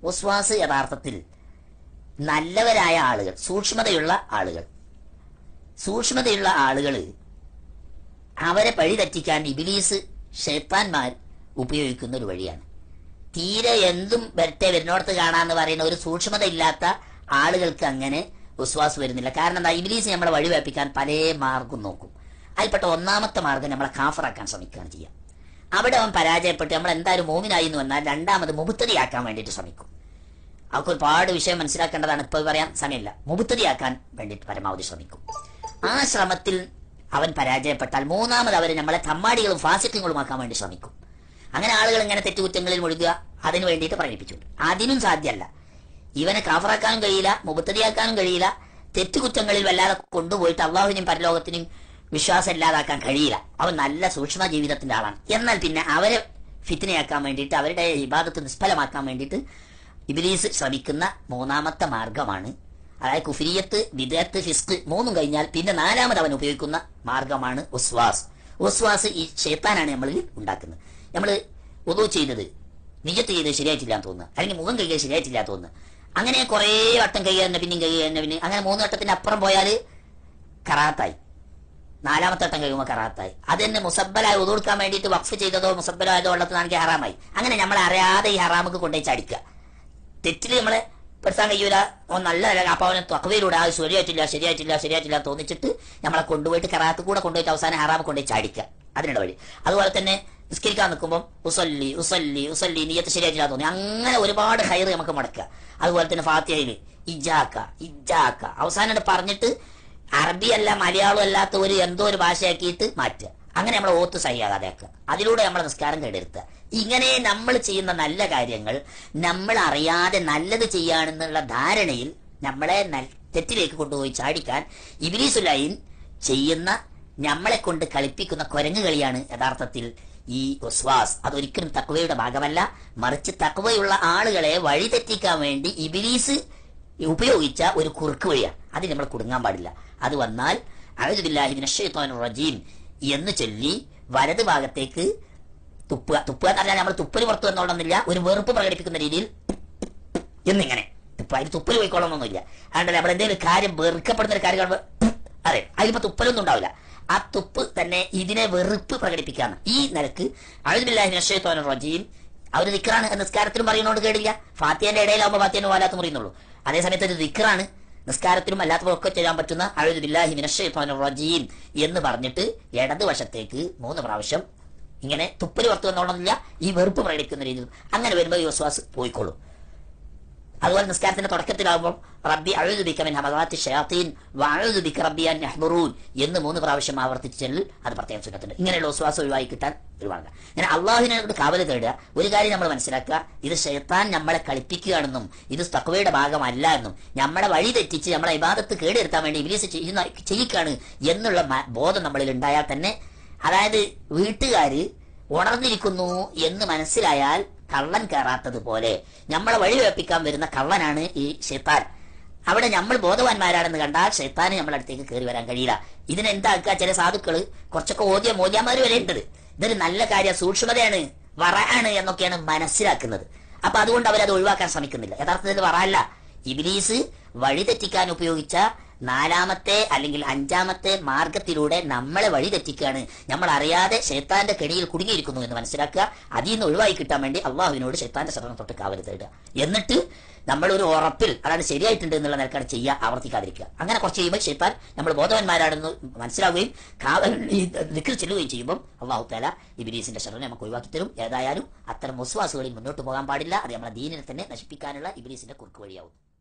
വസ്വാസ് യഥാർത്ഥത്തിൽ നല്ലവരായ ആളുകൾ സൂക്ഷ്മതയുള്ള ആളുകൾ സൂക്ഷ്മതയുള്ള ആളുകൾ അവരെ പഴി തെറ്റിക്കാൻ ഇബിലീസ് ഷെയ്ത്താൻമാർ ഉപയോഗിക്കുന്ന ഒരു വഴിയാണ് തീരെ എന്തും വരട്ടെ വരുന്നോടത്ത് കാണാന്ന് പറയുന്ന ഒരു സൂക്ഷ്മത ഇല്ലാത്ത ആളുകൾക്ക് അങ്ങനെ വിശ്വാസം വരുന്നില്ല കാരണം എന്താ ഇബിലീസ് നമ്മളെ വഴിവേപ്പിക്കാൻ പല മാർഗം നോക്കും അതിൽപ്പെട്ട ഒന്നാമത്തെ മാർഗം നമ്മളെ കാഫറാക്കാൻ ശ്രമിക്കുകയാണ് ചെയ്യുക അവിടെ അവൻ പരാജയപ്പെട്ട് നമ്മൾ എന്തായാലും മോമിനായി എന്ന് വന്നാൽ രണ്ടാമത് മുബുത്തതിയാക്കാൻ വേണ്ടിയിട്ട് ശ്രമിക്കും അവർക്ക് ഒരുപാട് വിഷയം മനസ്സിലാക്കേണ്ടതാണ് ഇപ്പോൾ പറയാൻ സമയമില്ല മുബുത്തതിയാക്കാൻ വേണ്ടിയിട്ട് പരമാവധി ശ്രമിക്കും ആ ശ്രമത്തിൽ അവൻ പരാജയപ്പെട്ടാൽ മൂന്നാമത് അവരെ നമ്മളെ തമ്മാടികളും ഫാസിത്യങ്ങളുമാക്കാൻ വേണ്ടി ശ്രമിക്കും അങ്ങനെ ആളുകൾ ഇങ്ങനെ തെറ്റുകുറ്റങ്ങളിൽ മുഴുകുക അതിനു വേണ്ടിയിട്ട് പ്രേരിപ്പിച്ചു അതിനും സാധ്യമല്ല ഇവനെ കാഫറാക്കാനും കഴിയില്ല മുബത്തതിയാക്കാനും കഴിയില്ല തെറ്റുകുറ്റങ്ങളിൽ വല്ലാതെ കൊണ്ടുപോയിട്ട് അള്ളാഹുവിനും പരലോകത്തിനും വിശ്വാസം ഇല്ലാതാക്കാൻ കഴിയില്ല അവൻ നല്ല സൂക്ഷ്മ ജീവിതത്തിന്റെ ആളാണ് എന്നാൽ പിന്നെ അവരെ ഫിത്തിനയാക്കാൻ വേണ്ടിയിട്ട് അവരുടെ ഇബാദത്ത് നിഷ്ഫലമാക്കാൻ വേണ്ടിയിട്ട് ഇബിലീസ് ശ്രമിക്കുന്ന മൂന്നാമത്തെ മാർഗമാണ് അതായത് കുഫിരിയത്ത് വിദഗ്ധ ഫിസ്ക് മൂന്നും കഴിഞ്ഞാൽ പിന്നെ നാലാമത് അവൻ ഉപയോഗിക്കുന്ന മാർഗമാണ് ഉസ്വാസ് ഉസ്വാസ് ഈ ഷേത്താനാണ് നമ്മളിൽ ഉണ്ടാക്കുന്നത് നമ്മൾ ഉദു ചെയ്തത് നിജത്ത് ചെയ്തത് ശരിയായിട്ടില്ല എന്ന് തോന്നുന്നു അല്ലെങ്കിൽ മുഖം കഴുകിയത് ശരിയായിട്ടില്ല എന്ന് തോന്നുന്നു അങ്ങനെ കുറേ വട്ടം കഴുകുക തന്നെ പിന്നെയും കഴുകുക തന്നെ പിന്നെ അങ്ങനെ മൂന്ന് വട്ടത്തിന്റെ അപ്പുറം പോയാൽ കറാത്തായി നാലാമത്തെ വട്ടം കഴിയുമ്പോൾ കറാത്തായി അത് തന്നെ മുസബലായി ഒതുകൊടുക്കാൻ വേണ്ടിയിട്ട് വഖഫ് ചെയ്തതോ മുസബലായതോ ഉള്ളതാണെങ്കിൽ ഹറാമായി അങ്ങനെ നമ്മളെ അറിയാതെ ഈ ഹറാമക്ക് കൊണ്ടുപോയി ചടിക്കുക തെറ്റിൽ നമ്മളെ പെടുത്താൻ കഴിയൂല ഓ നല്ല അപ്പൊ അവനെ ത്വക്കവയിലൂടെ ആ ശരിയായിട്ടില്ല ശരിയായിട്ടില്ല ശരിയായിട്ടില്ല എന്ന് തോന്നിച്ചിട്ട് നമ്മളെ കൊണ്ടുപോയിട്ട് കറാത്ത് കൂടെ കൊണ്ടുപോയിട്ട് അവസാനം ഹറാമ കൊണ്ടുപോയി ചാടിക്കുക അതിനുള്ള വഴി അതുപോലെ തന്നെ നിസ്കരിക്കാൻ നിൽക്കുമ്പോൾ ഉസല്ലി ഉസല്ലി ഉസല്ലി നീയത്ത് ശരിയായിട്ടില്ല തോന്നി അങ്ങനെ ഒരുപാട് ഹൈറ് നമുക്ക് മുടക്കുക അതുപോലെ തന്നെ ഫാത്തിയയിൽ ഇജാക്ക ഇജാക്ക അവസാനം പറഞ്ഞിട്ട് അറബി അല്ല മലയാളം അല്ലാത്ത ഒരു എന്തോ ഒരു ഭാഷയാക്കിയിട്ട് മാറ്റുക അങ്ങനെ നമ്മൾ ഓത്ത് സഹിയാകാതെ ആക്കുക അതിലൂടെ നമ്മളെ നിസ്കാരം കേടെടുത്തുക ഇങ്ങനെ നമ്മൾ ചെയ്യുന്ന നല്ല കാര്യങ്ങൾ നമ്മൾ അറിയാതെ നല്ലത് ചെയ്യാണെന്നുള്ള ധാരണയിൽ നമ്മളെ നൽ- തെറ്റിലേക്ക് കൊണ്ടുപോയി ചാടിക്കാൻ ഇബിലീസുലൈൻ ചെയ്യുന്ന നമ്മളെ കൊണ്ട് കളിപ്പിക്കുന്ന കുരങ്ങ് കളിയാണ് യഥാർത്ഥത്തിൽ ഈ ഉസ്വാസ് അതൊരിക്കലും തക്വയുടെ ഭാഗമല്ല മറിച്ച് തക്വയുള്ള ആളുകളെ വഴിതെറ്റിക്കാൻ വേണ്ടി ഇബിലീസ് ഉപയോഗിച്ച ഒരു കുറുക്ക് വഴിയാണ് അതിൽ നമ്മൾ കുടുങ്ങാൻ പാടില്ല അത് വന്നാൽ അഴുദില്ലാഹിബിൻ റജീം എന്ന് ചൊല്ലി വലത് ഭാഗത്തേക്ക് തുപ്പുക തുപ്പുക എന്നല്ല നമ്മൾ തുപ്പല് പുറത്തു വന്നോളന്നില്ല ഒരു വെറുപ്പ് പ്രകടിപ്പിക്കുന്ന രീതിയിൽ എന്നിങ്ങനെ തുപ്പ അതിന് തുപ്പല് പോയിക്കോളണമെന്നൊന്നുമില്ല അതുകൊണ്ട് നമ്മൾ എന്തെങ്കിലും കാര്യം വെറുക്കപ്പെടുന്ന ഒരു കാര്യം കാണുമ്പോൾ അതെ അതിലിപ്പോ തുപ്പലൊന്നും ഉണ്ടാവില്ല ആ തുപ്പ് തന്നെ ഇതിനെ വെറുപ്പ് പ്രകടിപ്പിക്കാണ് ഈ നിലക്ക് അഴുദില്ലാഹിബിൻ റജീം അവർ ദിക്കറാണ് നിസ്കാരത്തിലും പറയുന്നോണ്ട് കേടില്ല ഫാത്തിയന്റെ ഇടയിലാവുമ്പോൾ ഫാത്തിയന്റെ വാലാത്ത് മുറിയുന്നുള്ളൂ അതേസമയത്ത് ഒരു ദിക്കറാണ് നിസ്കാരത്തിലും അല്ലാത്തതൊക്കെ ചെയ്യാൻ പറ്റുന്ന അഴുദില്ലാഹി മിനഷൈത്വാനിർ റജീം എന്ന് പറഞ്ഞിട്ട് ഇടതുവശത്തേക്ക് മൂന്ന് പ്രാവശ്യം ഇങ്ങനെ തുപ്പല് പുറത്തു വന്നോളന്നില്ല ഈ വെറുപ്പ് പ്രകടിക്കുന്ന രീതിയിൽ അങ്ങനെ വരുമ്പോൾ ഈ വിശ്വാസ് പോയിക്കോളും അതുപോലെ നിസ്കാരത്തിന്റെ തുടക്കത്തിലാകുമ്പോൾ റബ്ബി അഴുതുബിക്കമിൻ ഹമദാത്തി ഷയാത്തീൻ വഅഴുതുബിക്ക റബ്ബി അൻ യഹ്ബറൂൻ എന്ന് മൂന്ന് പ്രാവശ്യം ആവർത്തിച്ച് ചെല്ലിൽ അത് പ്രത്യേകം സുന്നത്തുണ്ട് ഇങ്ങനെയുള്ള വിശ്വാസം ഒഴിവാക്കി കിട്ടാൻ ഒരുപാട് ഞാൻ അള്ളാഹുവിനോട് കാവല് തേടുക ഒരു കാര്യം നമ്മൾ മനസ്സിലാക്കുക ഇത് ഷെയ്ത്താൻ നമ്മളെ കളിപ്പിക്കുകയാണെന്നും ഇത് തക്വയുടെ ഭാഗമല്ല എന്നും നമ്മളെ വഴി തെറ്റിച്ച് നമ്മളെ ഇബാദത്ത് കേടുവരുത്താൻ വേണ്ടി ഇബിലീസ് ചെയ്യുന്ന ചെയ്യിക്കാണ് എന്നുള്ള മ- ബോധം നമ്മളിൽ ഉണ്ടായാൽ തന്നെ അതായത് വീട്ടുകാര് ഉണർന്നിരിക്കുന്നു എന്ന് മനസ്സിലായാൽ കള്ളൻ കയറാത്തത് പോലെ നമ്മളെ വഴിവെപ്പിക്കാൻ വരുന്ന കള്ളനാണ് ഈ ഷെയ്ത്താൻ അവിടെ നമ്മൾ ബോധവാന്മാരാണെന്ന് കണ്ടാൽ ഷെയ്ത്താന് നമ്മളെ അടുത്തേക്ക് കയറി വരാൻ കഴിയില്ല ഇതിനെന്താക്കുക ചില സാധുക്കള് കുറച്ചൊക്കെ ഓദ്യ മോദ്യന്മാര് വരെ ഉണ്ടത് ഇതൊരു നല്ല കാര്യം സൂക്ഷ്മതയാണ് വറയാണ് എന്നൊക്കെയാണ് മനസ്സിലാക്കുന്നത് അപ്പൊ അതുകൊണ്ട് അവരത് ഒഴിവാക്കാൻ ശ്രമിക്കുന്നില്ല യഥാർത്ഥത്തിൽ വറല്ല ഇബിലീസ് വഴിതെറ്റിക്കാൻ ഉപയോഗിച്ച നാലാമത്തെ അല്ലെങ്കിൽ അഞ്ചാമത്തെ മാർഗത്തിലൂടെ നമ്മളെ വഴിതെറ്റിക്കുകയാണ് നമ്മൾ അറിയാതെ ഷെയ്ത്താന്റെ കെണിയിൽ കുടുങ്ങിയിരിക്കുന്നു എന്ന് മനസ്സിലാക്കുക അതിൽ നിന്ന് ഒഴിവായി കിട്ടാൻ വേണ്ടി അള്ളാഹുവിനോട് ഷെയ്ത്താന്റെ ശരണം തൊട്ട് കാവല് തേടുക എന്നിട്ട് നമ്മൾ ഒരു ഉറപ്പിൽ അതാണ് ശരിയായിട്ടുണ്ട് എന്നുള്ള നിലക്കാണ് ചെയ്യുക ആവർത്തിക്കാതിരിക്കുക അങ്ങനെ കുറച്ച് ചെയ്യുമ്പോൾ ഷെയ്ത്താൻ നമ്മൾ ബോധവാന്മാരാണെന്ന് മനസ്സിലാവുകയും കാവൽ ഈ ദിക്കിൽ ചെല്ലുകയും ചെയ്യുമ്പോൾ അള്ളാഹു താല ഇബിലീസിന്റെ ശരണം നമുക്ക് ഒഴിവാക്കി തരും ഏതായാലും അത്തരം മുസ്വാസുകളിൽ മുന്നോട്ട് പോകാൻ പാടില്ല അത് നമ്മളെ ദീനിനെ തന്നെ നശിപ്പിക്കാനുള്ള ഇബിലീസിന്റെ കുറുക്ക് വഴിയാവും